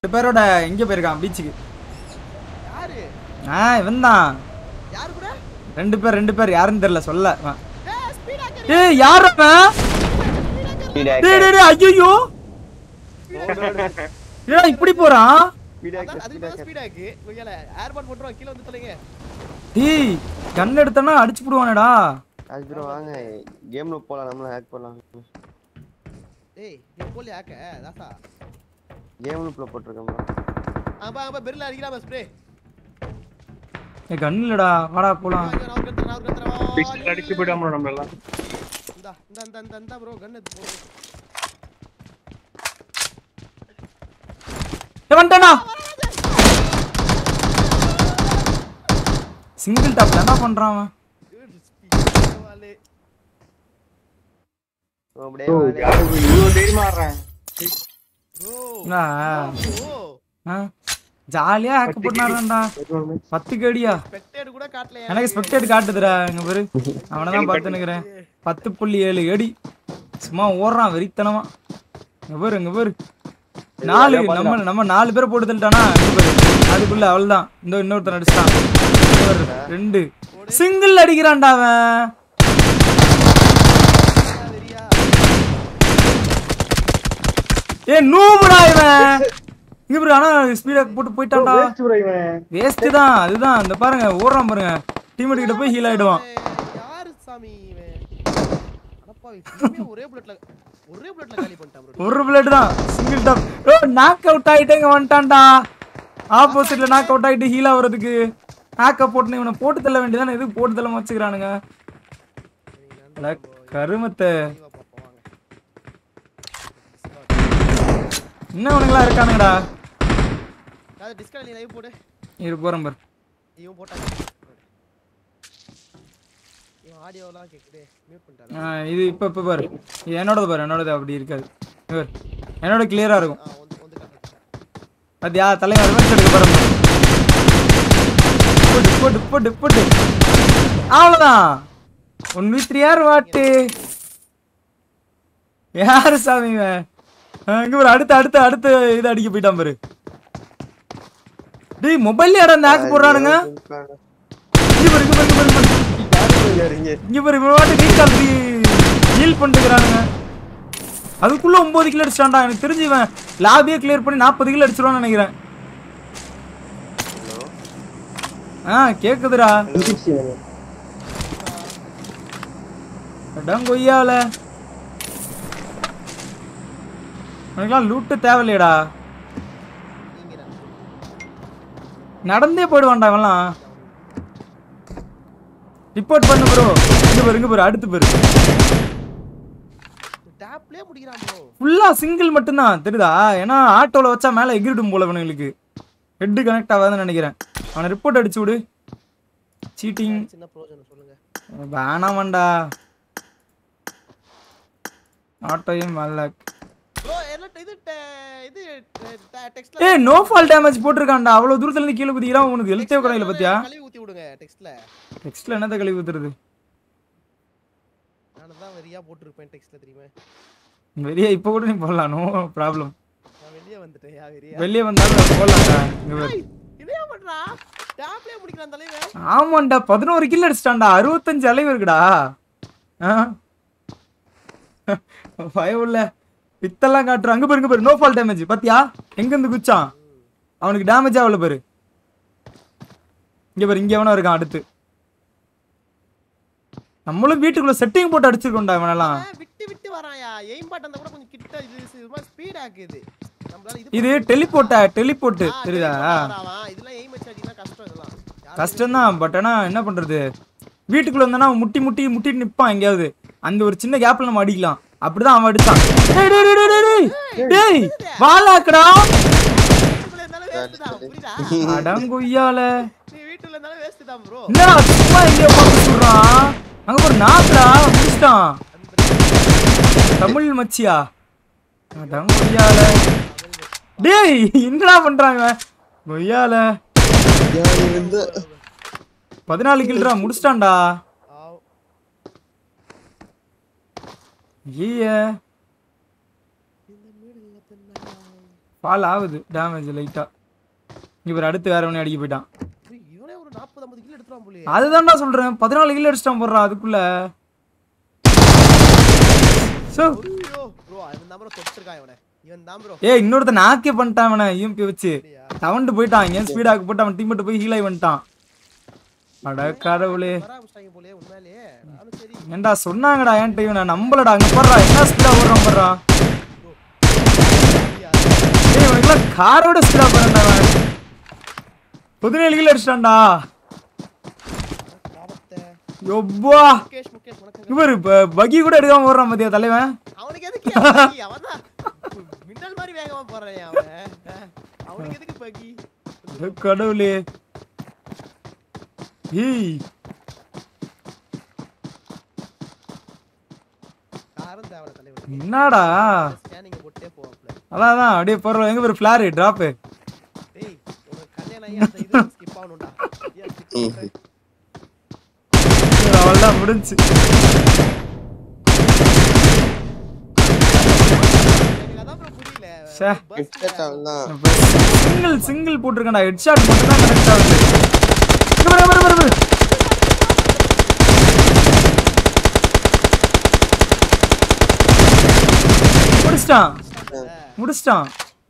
ரெண்டு பேரோட எங்க போயிருக்கான் பீச்சுக்கு யாரு ஆ இவன் தான் யாரு கூட ரெண்டு பேர் ரெண்டு பேர் யாருன்னு தெரியல சொல்ல அவன். ஏய் ஸ்பீடா ஏய் யார் அவன் டேய் டேய் டேய் ஐயோ ஏன் இப்படி போறான் அதுக்கு மேல ஸ்பீடாக்கு முயல ஏர்பாட் போட்டுருவான் கீழ வந்து தொலைங்க டேய் கன் எடுத்தனா அடிச்சு போடுவானடா அது ப்ரோ வாங்க கேம்ல போலாம் நம்மள ஹேக் பண்ணலாம் ஏய் நீ போலி ஆக்க தாசா கேம்ல ப்ளோ போட்டுருக்கோம் bro. ஆமா ஆமா பெர்ல அடிக்கலாம் ஸ்ப்ரே ஏ கன் இல்லடா வாடா போலாம் நான் ஒரு கத்துறேன் நான் ஒரு கத்துறேன் பிஸ்டல் அடிச்சு போயிடாம நம்ம எல்லாம் இந்தா இந்த இந்த இந்த இந்த ப்ரோ கன் எடுத்து போடு ஏ வந்துட்டானா சிங்கிள் டாப்ல என்ன பண்றான் அவன் வாலே bro, அப்படியே ஓ வாங்க. யாரு இவ்வளவு தைரியமா ஆடுறேன் ப்ரோ என்ன? ஓ ஆ? ஜாலியா ஹேக் பண்ணாருடா பத்து கடியா ஸ்பெக்டேட் கூட காட்டல எனக்கு ஸ்பெக்டேட் காட்டுதுடா இங்க பாரு அவனை தான் பார்த்து நிக்கிறேன் பத்து புள்ளி ஏழு அடி சும்மா ஓடுறான் வெறித்தனமா இங்க பாரு இங்க பாரு நாலு நம்ம நம்ம நாலு பேரை போட்டு தள்ளிட்டானா இங்க பாரு அதுக்குள்ள அவள்தான் இந்த இன்னொருத்தன் அடிச்சிட்டான் இங்க பாரு, ரெண்டு சிங்கிள் அடிக்கிறான்டா அவன் வெறியா ஏ நூபுடா இவன் இங்க பாரு ஆனா ஸ்பீடா போட்டு போயிட்டான்டா வேஸ்ட் தான் அதுதான் இந்த பாருங்க ஓடுறான் பாருங்க டீம்மேட் கிட்ட போய் ஹீல் ஆயிடுவான் ஏய், யாரு சாமி இவன் அடப்பாவி திரும்பியும் ஒரே புல்லட்ல ஒரே புல்லட்ல காலி பண்ணிட்டான் ப்ரோ ஒரு பிளேட் தான் single tap oh knock out ஆயிட்டு இங்க வந்துட்டான்டா ஆப்போசிட்ல நாக் அவுட் ஆயிட்டு ஹீல் ஆகுறதுக்கு நாக்க போட்டு இவனை போட்டு தள்ள வேண்டியதானே எதுக்கு போட்டு தள்ள வச்சுக்கிறானுங்க அட கருமத்தை பாப்போம் வாங்க இன்னும் அவனுங்களா இருக்கானுங்கடா அது டிஸ்கவுண்ட் நீ லைவ் போடு இரு போறேன் பாரு இவன் போட்டாங்க இவன் ஆடியோலாம் கேக்குது மியூட் பண்ணிட்டாரு ஆ, இது இப்ப இப்ப பாரு இது என்னோடது பாரு என்னோடது அப்படி இருக்காது இங்க பாரு. என்னோட கிளியரா இருக்கும் ஆ வந்து வந்து காட்டுறேன் பாத்தியா தலைவர் ரிவெஞ்ச் எடுக்க போறோம் போட்டு போட்டு போட்டு போட்டு அவ்வளவுதான் ஒன் வீ த்ரீ யார் வாட்டு யாரு சாமி இவன்? ஆ, இங்க பாரு அடுத்து அடுத்து அடுத்து இது அடிக்க போயிட்டான் பாரு டேய் மொபைல்ல யாரா இந்த ஆக் போடுறானுங்க இங்க பாரு இங்க பாரு இங்க பாரு, இங்க பாரு இங்க பாரு இவன் வாட்டு ரீகால் ஹீல் பண்ணிட்டுக்கிறானுங்க அதுக்குள்ள ஒன்பது கிலோ அடிச்சிட்டான்டா எனக்கு தெரிஞ்சு இவன் லாபியே கிளியர் பண்ணி நாற்பது கிலோ அடிச்சிருவான்னு நினைக்கிறேன் ஆ கேக்குதுடா அடம் கொய்யால உனக்குலாம் லூட்டு தேவையில்லையடா நடந்தே போயிடுவான்டா இவன்லாம் ரிப்போர்ட் பண்ணு ப்ரோ இங்க பாரு இங்க பாரு அடுத்து பாரு டேப்லயே முடிக்கிறான் ப்ரோ ஃபுல்லா சிங்கிள் மட்டும்தான் தெரியுதா ஏன்னா ஆட்டோல வச்சா மேல எகிரிடும் போல இவனுங்களுக்கு ஹெட் கனெக்ட் ஆகாதுன்னு நினைக்கிறேன் அவனை ரிப்போர்ட் அடிச்சு விடு சீட்டிங் சின்ன ப்ரோஜனம் சொல்லுங்க வேணாமண்டா ஆட்டோயும் வரல ப்ரோ என்ன இது te- இது டெக்ஸ்ட்ல ஏய் நோ ஃபால் டேமேஜ் போட்டிருக்கான்டா அவ்வளவு தூரத்துல இருந்து கீழே குதிக்கிறான் உனக்கு எழுத்தே குறையில பாத்தியா கழுவி ஊத்தி விடுங்க டெக்ஸ்ட்ல டெக்ஸ்ட்ல என்னத்த கழுவி ஊத்துறது நான் தான் வெறியா போட்டுருப்பேன் டெக்ஸ்ட்ல தெரியுமா வெளியே இப்போ கூட நீ போடலாம் நோ ப்ராப்ளம் நான் வெளியே வந்துட்டேன் யா வெறியா வெளியே வந்தாலும் போடலாம்டா இங்க பாரு இதே பண்றா டேப்லயே முடிக்கிறான் தலைவன் ஆமாண்டா பதினோரு கில் அடிச்சிட்டான்டா அறுபத்தஞ்சு அளவு இருக்குடா ஆ? பயம் இல்ல பித்தெல்லாம் காட்டுறான் அங்க பாரு இங்க பாரு நோ ஃபால் டேமேஜ் பாத்தியா எங்க இருந்து குச்சான் அவனுக்கு டேமேஜ் ஆகல பாரு இங்க பாரு இங்க எவனோ இருக்கான் அடுத்து நம்மளும் வீட்டுக்குள்ள செட்டிங் போட்டு அடிச்சிருக்கோம்டா இவனெல்லாம் அவன் விட்டு விட்டு வரான்யா எய்ம் பட்டன் கூட கொஞ்சம் கிட்ட இது இது மாதிரி ஸ்பீட் ஆக்குது நம்மளால இது இது டெலிபோர்ட்டா டெலிபோர்ட் ஆ, தெரியுதா teleport ஆகுறான். இதெல்லாம் எய்ம் வச்சு அடிக்கலாம் கஷ்டம் இதெல்லாம் யாரும் கஷ்டம்தான் பட் ஆனா என்ன பண்றது வீட்டுக்குள்ள வந்தனா முட்டி முட்டி முட்டிட்டு நிப்பான் எங்கேயாவது அந்த ஒரு சின்ன கேப்ல நம்ம அடிக்கலாம் அப்படிதான் அவன் அடிச்சான் டேய் டேய் டேய் டேய் டேய் டேய் வாலாக்கடா வீட்டுக்குள்ள இருந்தாலும் வேஸ்ட் தான் புரியுதா அடங்குய்யால நீ வீட்டுல இருந்தாலும் வேஸ்ட் தான் ப்ரோ என்னடா சும்மா எங்கேயோ பார்த்து சொல்றான் அங்க ஒரு நாக்குடா முடிச்சிட்டான் தமிழ் மச்சியா அடங்குய்யால டேய் என்னடா பண்றாங்க கொய்யால பதினாலு கில்ரா முடிச்சிட்டான்டா ஐய பால் ஆகுது டேமேஜ் லைட்டா இவர் அடுத்து வேற ஒன்று அடிக்க போயிட்டான் bro, இவனே ஒரு நாற்பது ஐம்பது கிலோ எடுத்துறான் போலயே அதுதான்டா சொல்றேன் பதினாலு கிலோ அடிச்சிட்டான் போடுறான் அதுக்குள்ள சோ ஐயோ ப்ரோ அவன் தான் ப்ரோ தொட்டிருக்கான் இவனை இவன் தான் ப்ரோ ஏய் இன்னொருத்த நாக்கே பண்ணிட்டான் அவனை யூஎம்பி வச்சு அப்படியா தவண்டு போயிட்டான் ஏன் ஸ்பீடாக்கு போட்டு அவன் டீம் மட்டும் போய் ஹீலாய் வந்துட்டான் அட கடவுளே வர ஆரம்பிச்சிட்டாங்க போலயே உண்மையிலேயே நானும் சரி ஏன்டா சொன்னாங்கடா என்கிட்ட இவனை நம்பலடா அங்க போடுறா என்ன ஸ்பீடா ஓடுறான் போடுறா அப்படியா? ஏய் இவனுக்குலாம் காரோட ஸ்பீடா போறான்டா அவன் பதினேழு கிலோ அடிச்சிட்டான்டா பாவத்தை. யொப்பா முகேஷ் முகேஷ் உனக்கு இவர் பகி கூட எடுக்காம ஓடுறான் பாத்தியா தலைவன் அவனுக்கு எதுக்கு அவன் அவன் தான் மின்னல் மாதிரி வேகமா போறான் அவன் அஹ், அவனுக்கு எதுக்கு பகி அட கடவுளே ஏய் காரம் தேவை தலைவர் என்னடா ஸ்கேனிங் போட்டே போவாப்ல அதான் அதான் அப்படியே போடுறோம் எங்க ஒரு ஃபிளாரு டிராப்பு டேய் உனக்கு கல்யாணம் ஆகி அந்த இது ஸ்கிப் ஆகணும்டா ஏன் skip பண்ற? அவள்தான் முடிஞ்சு எனக்கு அதான் bro புரியல ச்சே. bus ஹெட்செட் அவ்வளோதான் சிங்கிள் சிங்கிள் போட்டிருக்கேன்டா ஹெட் ஷாட் மட்டும் தான் கனெக்ட் ஆகுது இங்க பாரு, பாரு, பாரு, பாரு. முடிச்சிட்டான் முடிச்சிட்டான்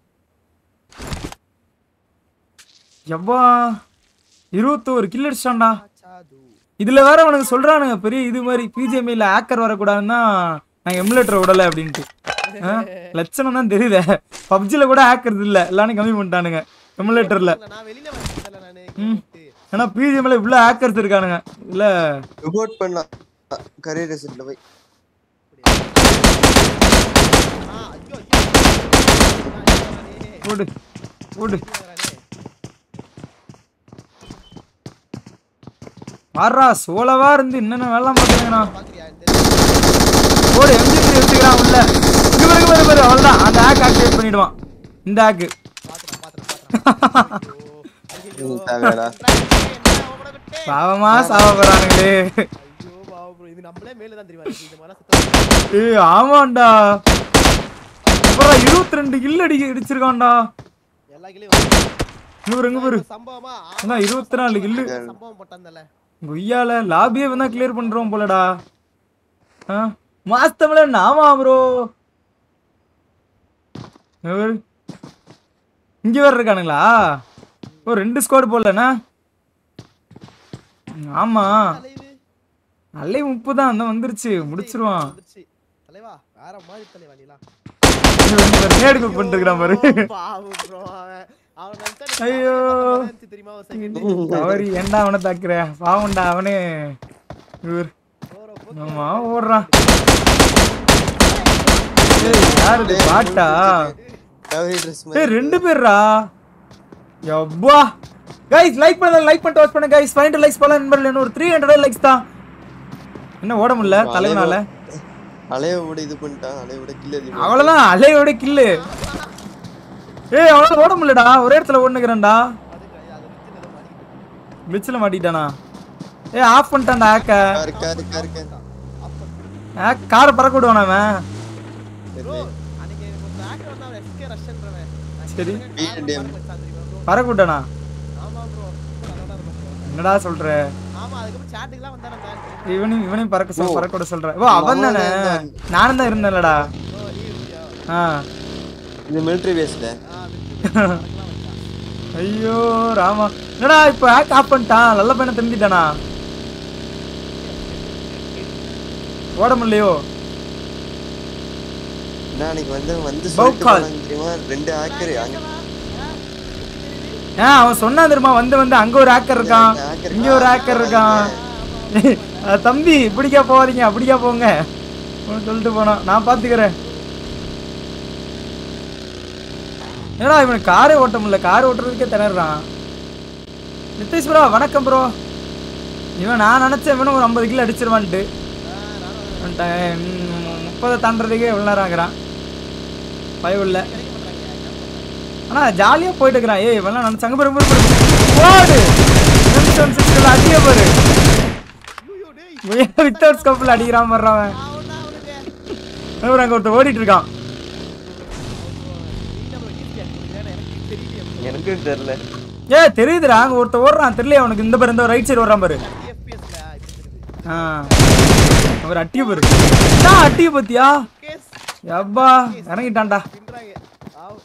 எவ்வா இருபத்தோரு கில் அடிச்சிட்டான்டா சாது இதுல வேற அவனுக்கு சொல்றானுங்க பெரிய இது மாதிரி பிஜிஎம்ஐல ஹேக்கர் வரக்கூடாதுன்னா நான் எமுலேட்டர் விடல அப்படின்ட்டு ஆ, லட்சணம் தான் தெரியுதே பப்ஜில கூட ஹேக்கர் இல்ல எல்லாரும் கம்மி பண்ணிட்டானுங்க எமுலேட்டர்ல நான் வெளியில வந்துட்டேன்ல நானு game விட்டு. ஏன்னா பிஜிஎம்ல இவ்வளவு ஹேக்கர்ஸ் இருக்கானுங்க இல்ல ரிப்போர்ட் பண்ணலாம் கரியர் ரெசிட்ல போய் ஆ, ஐயோ, ஐயோ. போடு போடு வாரா சோலவா இருந்து என்னென்ன வேலை பார்த்துருங்கண்ணா பாக்குறியா இந்த போடு எம்ஜி எடுத்துக்கிறான் உள்ள இங்க பாரு, இங்க பாரு பாரு அவ்வளவுதான் அந்த ஹேக் ஆக்டிவேட் பண்ணிடுவான் இந்த ஹேக்கு பாத்துறேன் பாத்துறேன் பாத்துறேன் ஐயோ, ஐயோ. தேவையாடா என்ன அவன கிட்டே? பாவமா சாவ போறானுங்களே ஐயோ பாவம் bro. இது நம்மளே மேல தான் தெரியுமா இருக்கு. இந்த மாதிரி சுத்தம் ஏய் ஆமாண்டா அப்புறம் இருபத்தி ரெண்டு கில் அடி அடிச்சிருக்கான்டா எல்லா கிளியும் இங்க பாரு இங்க பாரு சம்பவமா அதான் இருபத்தி நாலு கில்லு சம்பவம் போட்டான்ல கொய்யால லாபியே வந்தா கிளியர் பண்றோம் போலடா ஆ மாஸ்தமிழ நாமா ப்ரோ இங்க வேற இருக்கானுங்களா ஓ ரெண்டு ஸ்குவாட் போடலண்ணா ஆமா தலைவு அல்லை முப்பு தான் அந்த வந்துருச்சு முடிச்சிருவான் வந்துருச்சு தலைவா வேற மாதிரி தலைவா நீலாம் நேடு குக் பண்ணிருக்கான் பாரு பாவம் bro அவன் அவன் நினைச்சா ஐயோ. நினைச்சு தெரியுமா ஒரு செகண்ட் தவறி ஏன்டா அவனை தாக்குற பாவம்டா அவனே இவர் ஆமா ஓடுறான் ஏய் யார் இது பாட்டா கவரி ட்ரெஸ் ஏய் ரெண்டு பேர்ரா யப்பா கைஸ் லைக் பண்ணல லைக் பண்ணிட்டு வாட்ச் பண்ணுங்க கைஸ் 500 லைக்ஸ் போல நண்பர்களே இன்னும் ஒரு 300 லைக்ஸ் தான் என்ன ஓட முடியல தலைவனால அலைய விட இது பண்ணிட்டான் அலைய விட கில்ல இது அவ்வளவுதான் அலையோட கில்லு ஏய் அவனால ஓட முடியலடா ஒரே இடத்துல ஓடுனுக்கிறேன்டா கிளிச்சில் மாட்டிட்டானா ஏய் ஆஃப் பண்ணிட்டான்டா ஆக்க இருக்கா இருக்கா இருக்கா ஆக் காரை பறக்க விடுவானா அவன் அன்னைக்கு ஒரு ஆக்டர் வந்து அவன் எஸ்கே ரஷ்யன்றவன் சரி BDM. பறக்க விட்டானா ஆமா ப்ரோ அதோட இருக்கும் bro. என்னடா சொல்ற ஆமா அதுக்கப்புறம் சாட்டுக்குலாம் வந்தானே அந்த actor. இவனையும் இவனையும் பறக்க சொல் பறக்க விட சொல்ற ஓ அவன் தானே நானும் தான் இருந்தேன்லடா bro, நீ இருக்கியா? ஆ இது மிலிட்டரி பேஸ்ல ஆ, விட்டு அதுக்கெல்லாம் வந்தான். ஐயோ ராமா என்னடா இப்போ ஹேக் ஆஃப் பண்ணிட்டான் நல்ல பையனை தெரிஞ்சிட்டானா ஓட முடியலையோ நான் அன்னைக்கு வந்து வந்து Bow சொல்லிட்டு call. போனாங்க தெரியுமா ரெண்டு ஹேக்கர் அங்க ஏன் அவன் சொன்னான் தெரியுமா வந்து வந்து அங்க ஒரு ஹேக்கர் இருக்கான் hacker இங்க ஒரு ஹேக்கர் இருக்கான் அஹ் தம்பி இப்படிக்கா போவாதீங்க அப்படிக்கா போங்க அவன் சொல்லிட்டு போனான் நான் பாத்துக்கிறேன் ஏடா இவன் காரே ஓட்ட முடியல கார் ஓட்டுறதுக்கே திணறான் நிதிஷ் ப்ரோ வணக்கம் ப்ரோ இவன் நான் நினைச்சேன் இவனும் ஒரு ஐம்பது கிலோ அடிச்சிருவான்ட்டு வந்துட்டேன். ம், முப்பதை தாண்டறதுக்கே எவ்வளோ நேரம் ஆகுறான் பயம் இல்லை ஆனா ஜாலியா போயிட்டு இருக்கிறான் ஏய் இவெல்லாம் நினைச்சாங்க பாரு பாரு, பாரு. ஓடு நிமிஷம் சிக்ஸ்ல அடிய பாரு ஐயோ, டேய். வித்தவுட் ஸ்கோப்ல அடிக்கிறான் வர்றான் அவன் அவன்தான் அவனுக்கு. அப்புறம் அங்க ஒருத்தர் ஓடிட்டு இருக்கான் நீ என்ன bro, easy ஆ இருக்கு. எனக்கும் தெரியல ஏ தெரியுதுடா அங்க ஒருத்த ஓடுறான் தெரியல உனக்கு இந்த பாரு இந்த ரைட் சைடு ஓடுறான் பாரு எஃபிஎஸ்ல இப்ப தெரியுது ஆ அவர் அட்டிய பாரு என்ன அட்டிய பத்தியா கேஸ் அப்பா இறங்கிட்டான்டா பின்றாங்க ஆவ்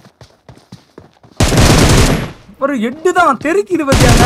ஒரு எட்டு தான் தெறிக்குது பத்தியாங்க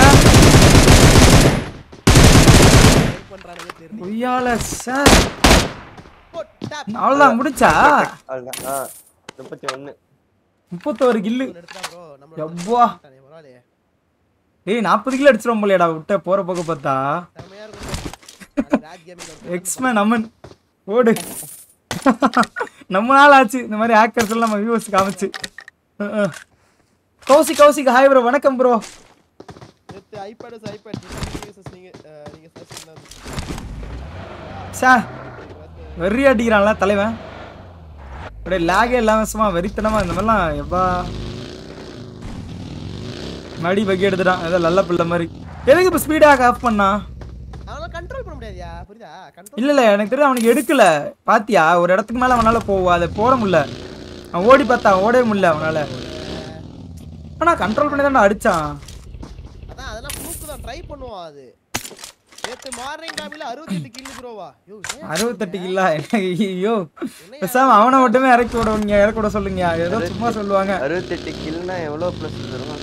ட்ரை பண்றானுங்க தெரியல பொய்யால சார் போ டாப் அவ்வளவுதான் முடிச்சா அவ்வளோதான் ஆ முப்பத்தி ஒன்று முப்பத்தோரு கில்லு எடுத்துடா ப்ரோ நம்ம எப்பா பரவாயில்லையே டேய் நாற்பது கிலோ அடிச்சிரும் போலையடா விட்ட போற பக்கம் பார்த்தா செமையா இருக்கும் ராஜ் கேமிங் எக்ஸ்மேன் அமன் ஓடு நம்ம நாள் ஆச்சு இந்த மாதிரி ஆக்கர்ஸ் எல்லாம் நம்ம வியூவர்ஸ் காமிச்சு அஹ், அஹ். கௌசிக் கௌசிக் ஹாய் ப்ரோ வணக்கம் ப்ரோ நேத்து ஐபேட் ஐபேட் நீங்க அஹ், நீங்க சர்ச் பண்ணது சே வெறி அடிக்கிறான்ல தலைவன் அப்படியே லேகே இல்லாம சும்மா வெறித்தனமா இந்த மாதிரிலாம் எப்பா மடி பக்கி எடுத்துட்டான் ஏதோ நல்ல பிள்ளை மாதிரி எதுக்கு இப்போ ஸ்பீடாக ஆஃப் பண்ணா அவனால கண்ட்ரோல் பண்ண முடியாதுயா புரியுதா கண்ட்ரோல் இல்ல இல்ல எனக்கு தெரியும் அவனுக்கு எடுக்கல பாத்தியா ஒரு இடத்துக்கு மேல அவனால போவா அதை போட முடியல அவன் ஓடி பார்த்தா ஓடவே முடியல அவனால ஆனா கண்ட்ரோல் பண்ணி தான் அடிச்சான் அதான் அதெல்லாம் ப்ரூஃப் தான் ட்ரை பண்ணுவான் அது நேத்து மார்னிங் டைம்ல 68 கில் ப்ரோவா யோ ஏன் அறுபத்தெட்டு கில்லா ஐயோ பேசாம அவனை மட்டுமே இறக்கி விடுவீங்க இறக்கி விட சொல்லுங்க ஏதோ சும்மா சொல்லுவாங்க அறுபத்தெட்டு கில்னா எவ்வளோ ப்ளஸ் தரும்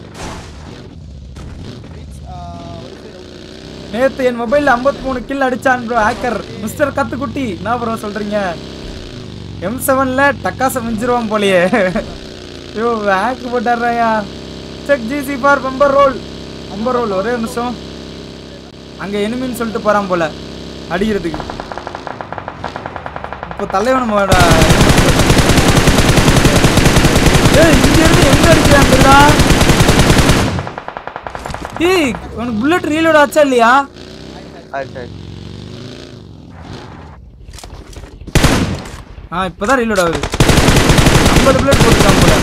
ரீச் ஒரு சைடு நேத்து என் மொபைல்ல 53 மூணு கில் அடிச்சான் ப்ரோ ஹேக்கர் மிஸ்டர் கத்துக்குட்டி என்ன ப்ரோ சொல்றீங்க எம் செவன்ல டக்காசம் மிஞ்சிருவான் போலயே ஐயோ ஹேக் போட்டாரையா check GC for bumper roll bumper roll ஒரே நிமிஷம் அங்க எனிமின்னு சொல்லிட்டு போறான் போல அடிக்கிறதுக்கு இப்போ தலைவன் நம்மளோட ஏய் இங்க இருந்து எங்க அடிக்கிறான் தெரியுதா? ஏய் உனக்கு புல்லட் ரீலோட் ஆச்சா இல்லையா ஆச்சு ஆச்சு ஆ இப்பதான் ரீலோட் ஆகுது ஐம்பது புல்லட் போட்டுருக்கான் போல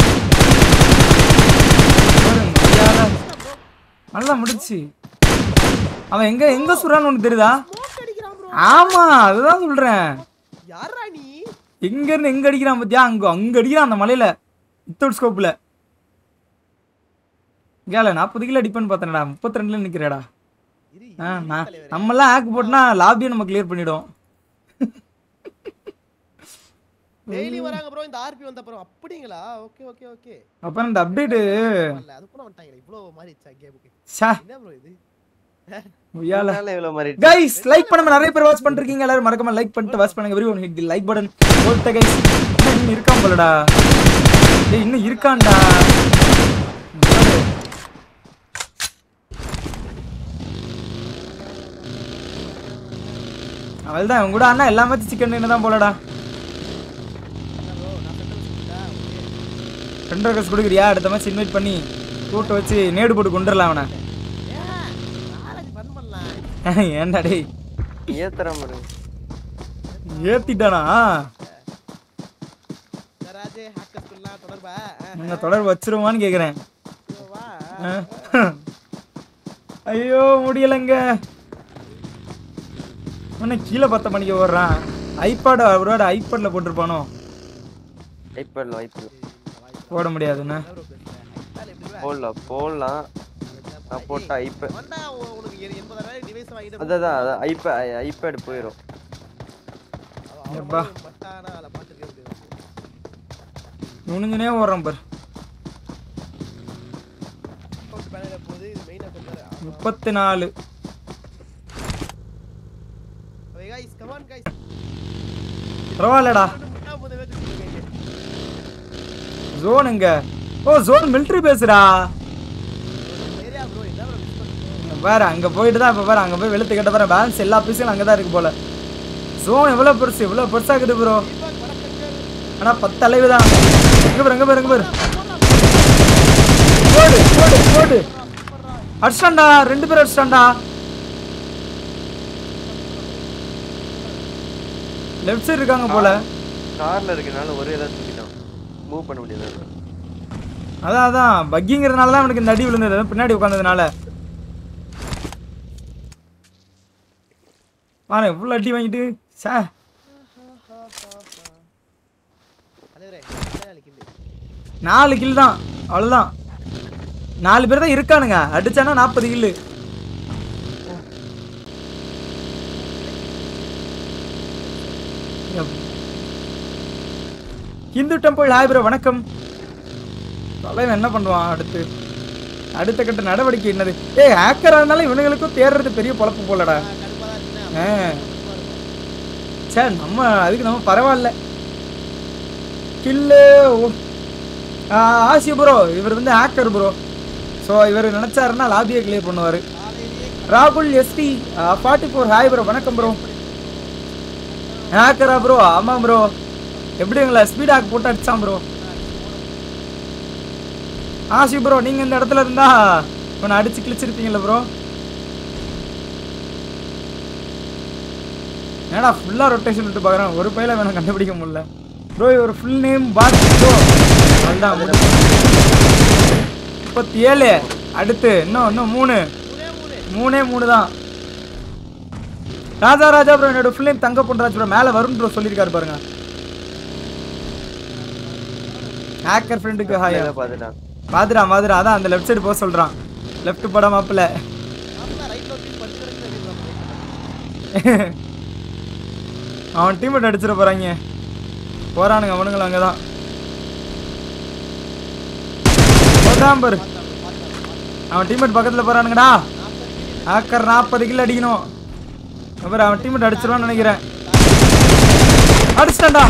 பாருங்க, மரியாதை. நல்லா முடிச்சு அவன் எங்க எங்க சுடுறான்னு உனக்கு தெரியுதா ஸ்மோக் அடிக்கிறான் ப்ரோ ஆமா அதுதான் சொல்றேன் யாரா நீ எங்க இருந்து எங்க அடிக்கிறான் பாத்தியா அங்க அங்க அடிக்கிறான் அந்த மலையில வித்தவுட் ஸ்கோப்ல கேல நாற்பது கிலோ அடிப்பேன்னு பார்த்தேன்டா முப்பத்தி ரெண்டுல நிக்கிறேடா இரு ஆ, நான் நம்மெல்லாம் ஆக் போட்டுனா லாபியை நம்ம கிளியர் பண்ணிடும் டெய்லி வராங்க ப்ரோ இந்த ஆர்பி வந்த அப்புறம் அப்படிங்களா ஓகே ஓகே ஓகே அப்புறம் இந்த அப்டேட்டு இல்ல அது கூட வந்துட்டாங்க இவ்ளோ மாறிச்சா கேமுக்கு ஷா என்ன ப்ரோ இது முய்யால அதனால இவ்வளோ மாதிரி கைஸ் லைக் பண்ணாம நிறைய பேர் வாட்ச் பண்ணிருக்கீங்க எல்லாரும் மறக்காம லைக் பண்ணிட்டு வாட்ச் பண்ணுங்க everyone hit the like button போல்ட்ட கைஸ் இன்னும் இருக்கான் போலடா டேய் இன்னும் இருக்கான்டா அவள்தான் இவன் கூட அண்ணா எல்லா மேட்ச் சிக்கன் தான் போலடா ரெண்டு ரெக்கஸ் கொடுக்குறியா அடுத்த மேட்ச் இன்வைட் பண்ணி கூட்ட வச்சு நேடு போட்டு கொண்டுடலாம் அவனை நாளைக்கு ஃபன் பண்ணலாம் ஏன்டா டேய் ஏத்துறான் பாருங்க ஏத்திட்டானா ராஜே ஹாக்கர் ஸ்கூல்லாம் தொடர்பா நீங்க தொடர்பு வச்சிருவான்னு கேக்குறேன் இதோ வா ஆ. ஐயோ முடியலைங்க உன்ன கீழே பத்த மணிக்கு ஓடுறான் ஐபாட் அவரோட ஐபாட்ல போட்டிருப்பானோ ஐப்படலாம் ஐப்படலாம் போட முடியாதுன்னு போடலாம் போடலாம் நான் போட்டா ஐப்ப வந்தா உ- உனக்கு எ- எண்பதாயிரம் டிவைஸ் வாங்கிட்டு அதான் அதான் ஐப்ப ஐபேட் போயிடும் எப்பா. பட்டானா அதில் பார்த்துருக்கே முடியாது நுணுங்குனே ஓடுறான் பாரு அக்கௌண்ட் பேனல போகுது இது மெயினாக கொஞ்சம் முப்பத்தி நாலு கைஸ் கமான் கைஸ் பரவாயில்லடா முட்டா போதே வச்சுருக்கீங்க ஜோன் எங்க ஓ ஜோன் மிலிட்ரி பேசுடா ஏரியா ப்ரோ என்ன ப்ரோ மிஸ் பண்ணுறோம் இங்க பாரு அங்க போயிட்டு தான் இப்ப பாரு அங்க போய் வெளுத்து கட்ட பாரு பேலன்ஸ் எல்லா பீஸும் அங்க தான் இருக்கு போல ஜோன் எவ்வளவு பெருசு இவ்வளவு பெருசா இருக்குது ப்ரோ தீபக் வணக்கங்கள் ஆனா பத்து அளவு தான் எங்க பாரு எங்க பாரு எங்க பாரு போடு போடு போடு அடிச்சிட்டான்டா ரெண்டு பேரும் அடிச்சிட்டான்டா லெஃப்ட் சைடு இருக்காங்க போல கார்ல இருக்கனால ஒரே தான் தூக்கிட்டான் மூவ் பண்ண முடியாது அதான் அதான் பக்கிங்கிறதுனால தான் அவனுக்கு இந்த அடி விழுந்தது பின்னாடி உட்காந்ததுனால பாரு எவ்வளோ அடி வாங்கிட்டு சே தலைவரே நாளைக்கு இல்லை நாலு கில் தான் அவ்வளோதான் நாலு பேர் தான் இருக்கானுங்க அடிச்சானா நாற்பது kill Hindu temple hi bro வணக்கம் தலைவன் என்ன பண்ணுவான் அடுத்து அடுத்த கட்ட நடவடிக்கை என்னது ஏய் ஹேக்கர் ஆனாலும் இவனுங்களுக்கும் தேடுறது பெரிய பொழப்பு போலடா கடுப்பா தான் இருக்குண்ணே. ஆ கடுப்பா இருக்கும். சே நம்ம அதுக்கு நம்ம பரவாயில்ல கில்லு ஆசி ப்ரோ இவர் வந்து ஹேக்கர் ப்ரோ ஸோ இவர் நினைச்சாருன்னா லாபியை கிளியர் பண்ணுவார் காலையிலேயே ராகுல் ST forty four hi bro வணக்கம் ப்ரோ ஹேக்கரா ப்ரோ ஆமாம் ப்ரோ எப்படி எங்களை ஸ்பீட் ஹேக் போட்டு அடிச்சான் ப்ரோ ஆசி ப்ரோ நீங்கள் இந்த இடத்துல இருந்தா உன்னை அடிச்சு கிழிச்சிருப்பீங்கல்ல ப்ரோ ஏடா ஃபுல்லாக ரொட்டேஷன் விட்டு பார்க்குறேன் ஒரு பையில வேணும் கண்டுபிடிக்க முடியல ப்ரோ ஒரு ஃபுல் நேம் பாத் ப்ரோ அதுதான் முப்பத்தி ஏழு அடுத்து இன்னும் இன்னும் மூணு மூணே மூணு மூணே மூணு தான் ராஜா ராஜா ப்ரோ என்னோட full name Thanga Ponraj bro மேலே வரும் ப்ரோ சொல்லியிருக்காரு பாருங்க ஹேக்கர் ஃப்ரெண்டுக்கு ஹாயா மேல பாத்துட்டான் பாத்துடா மாதிரா அதான் அந்த லெஃப்ட் சைடு போக சொல்றான் லெஃப்ட் படம் மாப்பிள்ள ஆமா ரைட் நோக்கி பத்து கிடக்கு அவன் டீம்மேட் அடிச்சிட போறாங்க போறானுங்க அவனுங்களும் அங்கதான் போதான் பாரு அவன் டீம்மேட் பக்கத்துல போறானுங்கடா ஆக்கர் நாற்பது கிலோ அடிக்கணும் அப்புறம் அவன் டீம்மேட் அடிச்சிருவான்னு நினைக்கிறேன் அடிச்சிட்டான்டா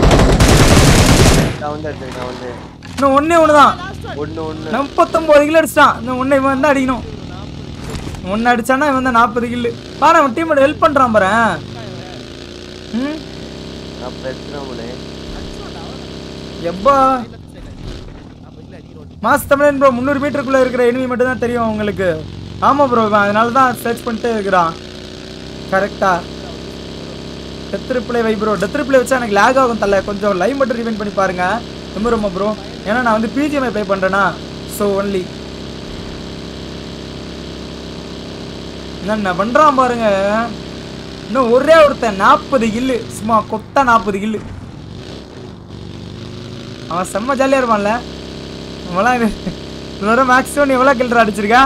நான் வந்து அடிச்சிருக்கேன் வந்து இன்னும் ஒண்ணே ஒண்ணுதான் ஒண்ணு ஒண்ணு முப்பத்தொன்பது கிலோ அடிச்சிட்டான் இன்னும் ஒண்ணு இவன் தான் அடிக்கணும் ஒன்னு அடிச்சானா இவன் தான் நாற்பது கில்லு பாரு அவன் டீம்மேட் ஹெல்ப் பண்றான் பாரு ம் நான் பிரச்சனை எப்பா அப்ப இல்ல அடிக்கிறோம் மாஸ் தமிழன் ப்ரோ முந்நூறு மீட்டருக்குள்ள இருக்கிற எனிமி மட்டும் தான் தெரியும் உங்களுக்கு ஆமா ப்ரோ அதனால தான் சர்ச் பண்ணிட்டே இருக்கிறான் கரெக்டா டெத் ரிப்ளை வை ப்ரோ டெத் ரிப்ளை வச்சா எனக்கு லேக் ஆகும் தல கொஞ்சம் லைவ் மட்டும் ரிவைன் பண்ணி பாருங்க ரொம்ப ரொம்ப ப்ரோ ஏன்னா நான் வந்து பிஜிஎம்ஐ ப்ளே பண்றேனா ஸோ ஒன்லி என்ன பண்றான் பாருங்க இன்னும் ஒரே ஒருத்தன் நாற்பது கில்லு சும்மா கொத்தா நாற்பது கில்லு அவன் செம்ம ஜாலியா இருப்பான்ல நம்மளாம் இது இதோட மேக்ஸிமம் நீ எவ்வளோ கில்டர் அடிச்சிருக்கா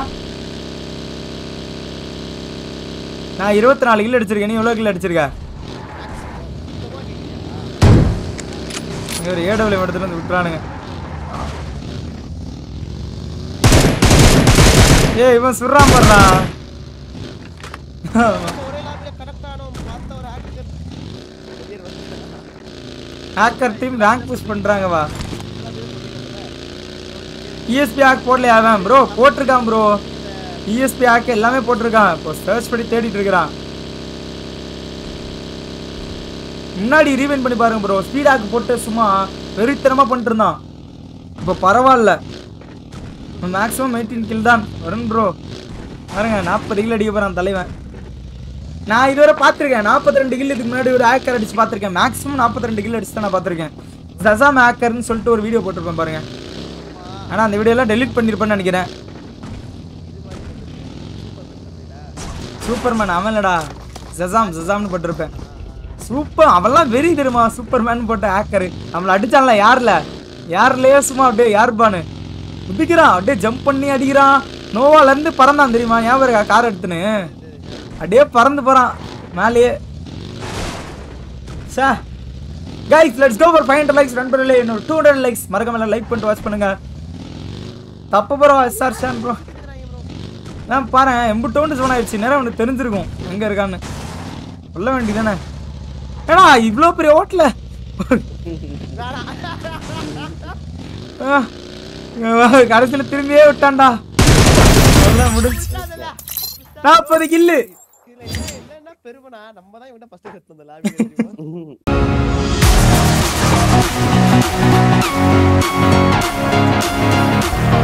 நான் இருபத்தி நாலு கில் அடிச்சிருக்கேன் நீ எவ்வளோ கில் அடிச்சிருக்க இங்க ஒரு ஏடபிள்யூ எடுத்துட்டு வந்து விட்டுறானுங்க ஏய் இவன் சுடுறான் பாருடா ஒரே லாபில கனெக்ட் ஆனோம் பார்த்த ஒரு ஹேக்கர் வெளியே வந்து ஹேக்கர் டீம் ரேங்க் புஷ் பண்றாங்க வா இஎஸ்பி ஹேக் போடலையா அவன் ப்ரோ போட்டிருக்கான் ப்ரோ இஎஸ்பி ஹேக் எல்லாமே போட்டிருக்கான் இப்போ சர்ச் பண்ணி தேடிட்டு இருக்கிறான் முன்னாடி ரீவைன் பண்ணி பாருங்க ப்ரோ ஸ்பீட் ஹேக் போட்டு சும்மா வெறித்தனமா பண்ணிட்டு இருந்தான் இப்போ பரவாயில்ல மேக்ஸிமம் எயிட்டீன் கில் தான் வரும் ப்ரோ பாருங்க நாற்பது கில் அடிக்க போறான் தலைவன் நான் இதுவரை பார்த்துருக்கேன் நாற்பத்தி ரெண்டு கில் இதுக்கு முன்னாடி ஒரு ஹேக்கர் அடிச்சு பார்த்துருக்கேன் மேக்ஸிமம் நாற்பத்தி ரெண்டு கில் அடிச்சு தான் நான் பார்த்துருக்கேன் ஜசாம் ஹேக்கர்னு சொல்லிட்டு ஒரு வீடியோ போட்டிருப்பேன் பாருங்க ஆனால் அந்த வீடியோலாம் டெலீட் பண்ணியிருப்பேன்னு நினைக்கிறேன் சூப்பர்மேன் அவன் இல்லடா ஜசாம் ஜசாம்னு போட்டிருப்பேன் சூப்பர் அவன்லாம் வெறி தெரியுமா சூப்பர்மேன் போட்ட ஹேக்கர் நம்மளை அடிச்சான்ல யார்ல யார்லயே சும்மா அப்படியே யாருப்பான்னு குதிக்கிறான் அப்படியே ஜம்ப் பண்ணி அடிக்கிறான் நோவால இருந்து பறந்தான் தெரியுமா ஞாபகம் இருக்கா கார் எடுத்துன்னு அப்படியே பறந்து போறான் மேலேயே சே guys let's go for five hundred likes run பண்ணல இன்னொரு டூ ஹண்ட்ரட் லைக்ஸ் மறக்காம லைக் பண்ணிட்டு வாட்ச் பண்ணுங்க தப்பு ப்ரோ எஸ்ஆர் ஷான் ப்ரோ நான் பாரு எம்புட்டோண்டு ஜோன் ஆயிடுச்சு நேரம் அவனுக்கு தெரிஞ்சிருக்கும் எங்க இருக்கான்னு சொல்ல வேண்டியதானே ஏடா இவ்வளோ பெரிய ஓட்டல கடைசியில் திரும்பியே விட்டான்டா அவ்வளவுதான் முடிஞ்சு நாற்பது கில்லு இதுல என்ன என்னன்னா பெருமைனா நம்ம தான் இவன்ட்ட ஃபர்ஸ்ட் கத்துனது லாபில தெரியுமா